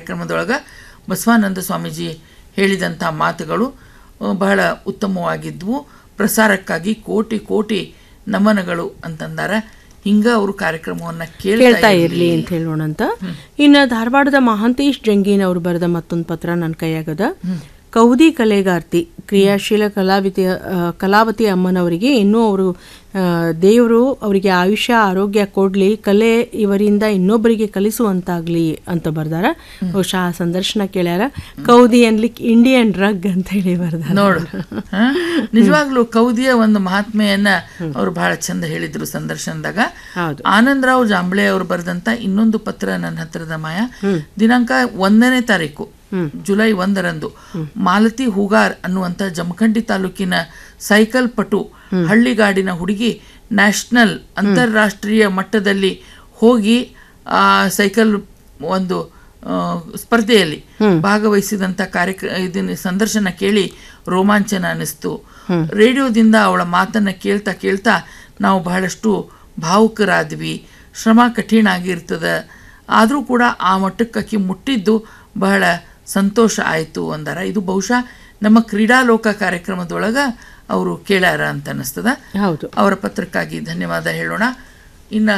ಕಾರ್ಯಕ್ರಮದೊಳಗೆ ಬಸವಾನಂದ ಸ್ವಾಮೀಜಿ ಹೇಳಿದಂಥ ಮಾತುಗಳು ಆ, ಬಹಳ ಉತ್ತಮವಾಗಿದ್ವು ಪ್ರಸಾರಕ್ಕಾಗಿ ಕೋಟಿ ಕೋಟಿ ನಮನಗಳು ಅಂತಂದಾರ ಹಿಂಗ ಅವರು ಕಾರ್ಯಕ್ರಮವನ್ನ ಕೇಳ್ತಾ ಕೇಳ್ತಾ ಇರ್ಲಿ ಅಂತ ಹೇಳೋಣ ಅಂತ ಇನ್ನ ಧಾರವಾಡದ ಮಹಾಂತೇಶ್ ಜಂಗೀನ್ ಅವರು ಬರೆದ ಮತ್ತೊಂದು ಪತ್ರ ನನ್ನ ಕೈಯಾಗದ ಕೌದಿ ಕಲೆಗಾರ್ತಿ ಕ್ರಿಯಾಶೀಲ ಕಲಾವಿತಿ ಆ, ಕಲಾವತಿ ಅಮ್ಮನವರಿಗೆ ಇನ್ನೂ ಅವರು ಆ, ದೇವರು ಅವರಿಗೆ ಆಯುಷ್ಯ ಆರೋಗ್ಯ ಕೊಡ್ಲಿ ಕಲೆ ಇವರಿಂದ ಇನ್ನೊಬ್ಬರಿಗೆ ಕಲಿಸುವಂತಾಗ್ಲಿ ಅಂತ ಬರ್ದಾರ ಬಹುಶಃ ಆ ಸಂದರ್ಶನ ಕೇಳ್ಯಾರ ಕೌದಿ ಅನ್ಲಿಕ್ಕೆ ಇಂಡಿಯನ್ ಡ್ರಗ್ ಅಂತ ಹೇಳಿ ಬರ್ದಾರ ನೋಡು ಹ? ನಿಜವಾಗ್ಲೂ ಕೌದಿಯ ಒಂದು ಮಹಾತ್ಮೆಯನ್ನ ಅವ್ರು ಬಹಳ ಚಂದ ಹೇಳಿದ್ರು ಸಂದರ್ಶನದಾಗ ಹೌದು ಆನಂದರಾವ್ ಜಾಂಬ್ಳೆ ಅವರು ಬರೆದಂತ ಇನ್ನೊಂದು ಪತ್ರ ನನ್ನ ಹತ್ತಿರದ ಮಾಯ ದಿನಾಂಕ ಒಂದನೇ ತಾರೀಕು ಜುಲೈ ಒಂದರಂದು ಮಾಲತಿ ಹೂಗಾರ್ ಅನ್ನುವಂಥ ಜಮಖಂಡಿ ತಾಲೂಕಿನ ಸೈಕಲ್ ಪಟು ಹಳ್ಳಿಗಾಡಿನ ಹುಡುಗಿ ನ್ಯಾಷನಲ್ ಅಂತಾರಾಷ್ಟ್ರೀಯ ಮಟ್ಟದಲ್ಲಿ ಹೋಗಿ ಆ ಸೈಕಲ್ ಒಂದು ಆ, ಸ್ಪರ್ಧೆಯಲ್ಲಿ ಭಾಗವಹಿಸಿದಂಥ ಕಾರ್ಯಕ್ರಮ ಇದನ್ನ ಸಂದರ್ಶನ ಕೇಳಿ ರೋಮಾಂಚನ ಅನ್ನಿಸ್ತು ರೇಡಿಯೋದಿಂದ ಅವಳ ಮಾತನ್ನ ಕೇಳ್ತಾ ಕೇಳ್ತಾ ನಾವು ಬಹಳಷ್ಟು ಭಾವುಕರಾದ್ವಿ ಶ್ರಮ ಕಠಿಣ ಆಗಿರ್ತದ ಆದರೂ ಕೂಡ ಆ ಮಟ್ಟಕ್ಕೆ ಆಕಿ ಮುಟ್ಟಿದ್ದು ಬಹಳ ಸಂತೋಷ ಆಯಿತು ಅಂದಾರ ಇದು ಬಹುಶಃ ನಮ್ಮ ಕ್ರೀಡಾಲೋಕ ಕಾರ್ಯಕ್ರಮದೊಳಗೆ ಅವರು ಕೇಳ್ಯಾರ ಅಂತ ಅನ್ನಿಸ್ತದ ಹೌದು ಅವರ ಪತ್ರಕ್ಕಾಗಿ ಧನ್ಯವಾದ ಹೇಳೋಣ ಇನ್ನು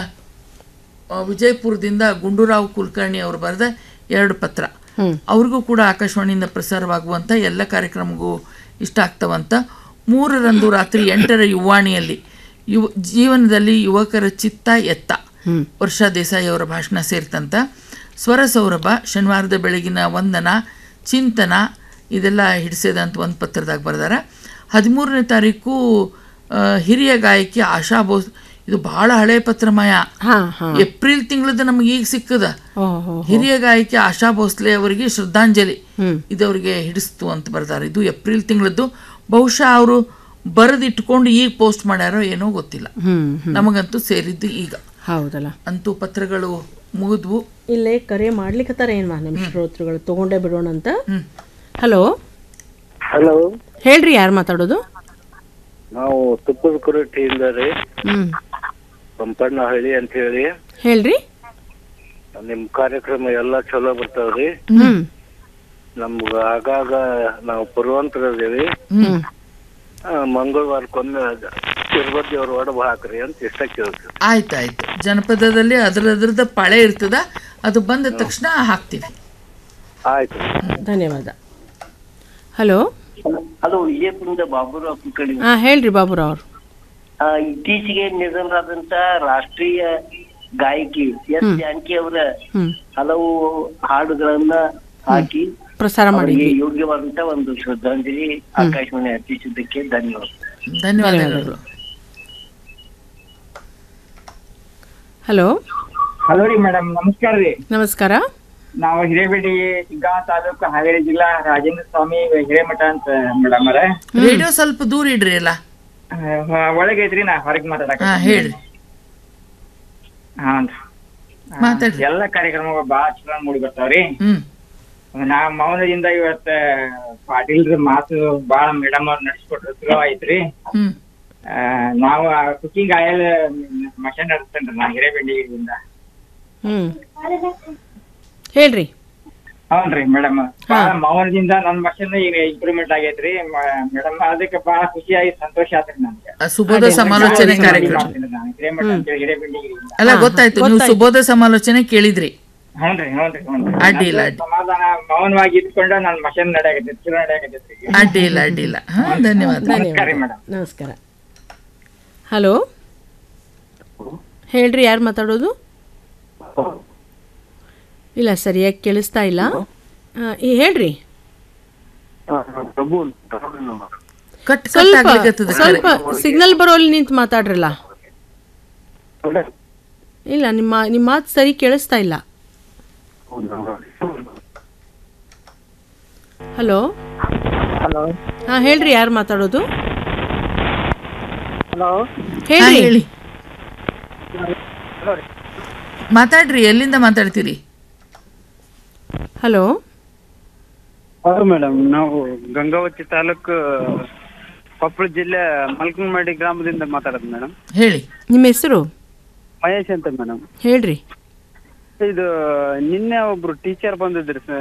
ಆ, ವಿಜಯಪುರದಿಂದ ಗುಂಡೂರಾವ್ ಕುಲಕರ್ಣಿ ಅವರು ಬರೆದ ಎರಡು ಪತ್ರ ಅವ್ರಿಗೂ ಕೂಡ ಆಕಾಶವಾಣಿಯಿಂದ ಪ್ರಸಾರವಾಗುವಂಥ ಎಲ್ಲ ಕಾರ್ಯಕ್ರಮಗೂ ಇಷ್ಟ ಆಗ್ತವಂತ ಮೂರರಂದು ರಾತ್ರಿ ಎಂಟರ ಯುವಾಣಿಯಲ್ಲಿ ಯುವ ಜೀವನದಲ್ಲಿ ಯುವಕರ ಚಿತ್ತ ಎತ್ತ ವರ್ಷಾ ದೇಸಾಯಿ ಅವರ ಭಾಷಣ ಸೇರ್ತಂತ ಸ್ವರ ಸೌರಭ ಶನಿವಾರದ ಬೆಳಗಿನ ವಂದನ ಚಿಂತನ ಇದೆಲ್ಲ ಹಿಡಿಸಿದಂತ ಒಂದು ಪತ್ರದಾಗ ಬರ್ದಾರ ಹದಿಮೂರನೇ ತಾರೀಕು ಆ, ಹಿರಿಯ ಗಾಯಕಿ ಆಶಾ ಬೋಸ್ ಇದು ಬಹಳ ಹಳೆ ಪತ್ರಮಯ ಹಾ ಹಾ ಏಪ್ರಿಲ್ ತಿಂಗಳದ ನಮಗೆ ಈಗ ಸಿಕ್ಕದ ಓಹೋ ಹಿರಿಯ ಗಾಯಕಿ ಆಶಾ ಭೋಸ್ಲೆ ಅವರಿಗೆ ಶ್ರದ್ಧಾಂಜಲಿ ಇದವರಿಗೆ ಹಿಡಿಸ್ತು ಅಂತ ಬರ್ತಾರೆ ಇದು ಏಪ್ರಿಲ್ ತಿಂಗಳದ್ದು ಬಹುಶಃ ಅವರು ಬರೆದಿಟ್ಕೊಂಡು ಈಗ ಪೋಸ್ಟ್ ಮಾಡ್ಯಾರೋ ಏನೋ ಗೊತ್ತಿಲ್ಲ ಹ್ಮ್ ನಮಗಂತೂ ಸೇರಿದ್ದು ಈಗ ಹೌದಲ್ಲ ಅಂತೂ ಪತ್ರಗಳು ಮುಗಿದ್ವು ಇಲ್ಲೇ ಕರೆ ಮಾಡ್ಲಿಕ್ಕತ್ತಾರ ಏನ್ವಾ ನಮ್ಮ ಶ್ರೋತೃಗಳು ತಗೊಂಡೇ ಬಿಡೋಣ ಅಂತ ಹಲೋ ಹಲೋ ಹೇಳ್ರಿ ಯಾರು ಮಾತಾಡೋದು ನಾವು ತುಪ್ಪದ ಕುರಟಿಯಿಂದ ರೀ ಹ್ಮ್ ಪಂಪಣ್ಣಹಳ್ಳಿ ಅಂತ ಹೇಳಿ ಹೇಳ್ರಿ ನಿಮ್ ಕಾರ್ಯಕ್ರಮ ಎಲ್ಲಾ ಚಲೋ ಬರ್ತಾವ್ರಿ ಹ್ಮ್ ನಮ್ಗ ಆಗಾಗ ನಾವು ಪೂರ್ವಾಂತರದೇವಿ ಹ್ಮ್ ಮಂಗಳವಾರಕ್ಕೊಮ್ಮೆ ತಿರುಪತಿ ಅವ್ರ ಒಡಬ ಹಾಕ್ರಿ ಅಂತ ಇಷ್ಟ ಕೇಳ್ತೀವಿ ಆಯ್ತಾಯ್ತು ಜನಪದದಲ್ಲಿ ಅದರದ್ರದ ಪಳೆ ಇರ್ತದ ಅದು ಬಂದ ತಕ್ಷಣ ಹಾಕ್ತೀವಿ ಆಯ್ತು ಧನ್ಯವಾದ ಹಲೋ ಹಲೋ ವಿಜಯಪುರದ ಬಾಬುರಾವ್ ಕುಲಕರ್ಣಿ ಹಾ ಹೇಳ್ರಿ ಬಾಬುರಾವ್ ಅವ್ರು ಆ, ಇತ್ತೀಚೆಗೆ ನಿಧನರಾದಂತ ರಾಷ್ಟ್ರೀಯ ಗಾಯಕಿ ಎಸ್ ಜಾನಕಿ ಅವರ ಹ್ಮ್ ಹಲವು ಹಾಡುಗಳನ್ನ ಹಾಕಿ ಪ್ರಸಾರ ಮಾಡಿ ಅವರಿಗೆ ಯೋಗ್ಯವಾದಂತ ಒಂದು ಶ್ರದ್ಧಾಂಜಲಿ ಆಕಾಶವಾಣಿ ಅರ್ಪಿಸಿದ್ದಕ್ಕೆ ಧನ್ಯವಾದ ಧನ್ಯವಾದಗಳು ಹಲೋ ಹಲೋ ರೀ ಮೇಡಮ್ ನಮಸ್ಕಾರ ರೀ ನಮಸ್ಕಾರ ನಾವು ಹಿರೇಬೇಡಿ ಶಿಗ್ಗಾಂವ ತಾಲೂಕು ಹಾವೇರಿ ಜಿಲ್ಲಾ ರಾಜೇಂದ್ರ ಸ್ವಾಮಿ ಹಿರೇಮಠ ಅಂತ ಮೇಡಮ್ ಅರ ರೇಡಿಯೋ ಸ್ವಲ್ಪ ದೂರ ಇಡ್ರಿ ಅಲ್ಲ ಒಳಗೆ ಐತ್ರಿ ನಾ ಹೊರಗೆ ಮಾತಾಡಕ ಹಾ ಹೇಳ್ರಿ ಹಾನ್ ಮಾತಾಡ್ರಿ ಎಲ್ಲ ಕಾರ್ಯಕ್ರಮಗಳು ಬಾಳ ಚಲೋ ಮೂಡಿ ಬರ್ತಾವ್ರಿ ಹ್ಮ್ ನಾ ಮೌನದಿಂದ ಇವತ್ತ ಪಾಟೀಲ್ರ ಮಾತು ಬಾಳ ಮೇಡಮ್ ಅವ್ರು ನಡ್ಸ್ಕೊಟ್ರು ಚಲೋ ಐತ್ರಿ ಹ್ಮ್ ಆ, ನಾವು ಕುಕಿಂಗ್ ಆಯಲ್ ಮಷನ್ ನಡೆಸ್ತೇನ್ರಿ ನಾ ಹಿರೇಬೇಡಿಯಿಂದ ಹ್ಮ್ ಹೇಳ್ರಿ ಹೌನ್ರಿ ಮೇಡಮ್ ಬಾಳ ಮೌನದಿಂದ ನನ್ ಮಷನ್ ಈಗ ಇಂಪ್ರೂವ್ಮೆಂಟ್ ಆಗೈತ್ರಿ ಮೇಡಮ್ ಅದಕ್ಕೆ ಬಾಳ ಖುಷಿಯಾಗಿ ಸಂತೋಷ ಆತ್ರಿ ನನ್ಗೆ ಆ ಸುಬೋಧ ಸಮಾಲೋಚನೆ ಕಾರ್ಯಕ್ರಮ ಮಾಡ್ತೀನಿ ನಾನು ಹಿರೇಮಠ ಅಂತೇಳಿ ಹಿರೇಬೆಂಡಿಗಿರಿಯಿಂದ ಅಲ್ಲ ಗೊತ್ತಾಯ್ತು ನೀವು ಸುಬೋಧ ಸಮಾಲೋಚನೆ ಕೇಳಿದ್ರಿ ಹ್ಞೂನ್ರಿ ಹ್ಞೂನ್ರಿ ಹ್ಞೂನ್ರಿ ಅಡ್ಡಿ ಇಲ್ಲ, ನಂದು ಸಮಾಧಾನ ಮೌನವಾಗಿ ಇಟ್ಕೊಂಡು ನನ್ ಮಷನ್ ನಡೆಯಾಕತ್ತೈತಿ ಚಲೋ ನಡೆಯಾಕತ್ತೈತಿ ಅಡ್ಡಿ ಇಲ್ಲ ಅಡ್ಡಿ ಇಲ್ಲ ಹಾ ಧನ್ಯವಾದ ನಮಸ್ಕಾರ ರೀ ಮೇಡಮ್ ನಮಸ್ಕಾರ ಹಲೋ ಹೇಳ್ರಿ ಯಾರು ಮಾತಾಡೋದು ಇಲ್ಲ ಸರಿಯಾಗಿ ಕೇಳಿಸ್ತಾ ಇಲ್ಲ ಆ, ಈ ಹೇಳ್ರಿ ಪ್ರಭು ಕಟ್ ಕಟ್ ಸ್ವಲ್ಪ ಆಗ್ಲಿಕತ್ತದ ಸ್ವಲ್ಪ ಸಿಗ್ನಲ್ ಬರೋಲ್ಲಿ ನಿಂತು ಮಾತಾಡ್ರಲ್ಲ ಇಲ್ಲ ನಿಮ್ಮ ನಿಮ್ಮ ಮಾತು ಸರಿ ಕೇಳಿಸ್ತಾ ಇಲ್ಲ ಹಲೋ ಹಲೋ ಹಾ ಹೇಳ್ರಿ ಯಾರು ಮಾತಾಡೋದು ಹಲೋ ಹಾ, ಹೇಳ್ರಿ ಹೇಳಿ ಮಾತಾಡ್ರಿ ಎಲ್ಲಿಂದ ಮಾತಾಡ್ತೀರಿ ಹಲೋ ಹೌದು ಮೇಡಮ್ ನಾವು ಗಂಗಾವತಿ ತಾಲೂಕು ಕೊಪ್ಪಳ ಜಿಲ್ಲೆ ಮಲ್ಕನಮಡಿ ಗ್ರಾಮದಿಂದ ಮಾತಾಡೋದು ಮೇಡಮ್ ಹೇಳಿ ನಿಮ್ಮ ಹೆಸರು ಮಹೇಶ್ ಅಂತ ಮೇಡಮ್ ಹೇಳ್ರಿ ಇದು ನಿನ್ನೆ ಒಬ್ರು ಟೀಚರ್ ಬಂದಿದ್ರು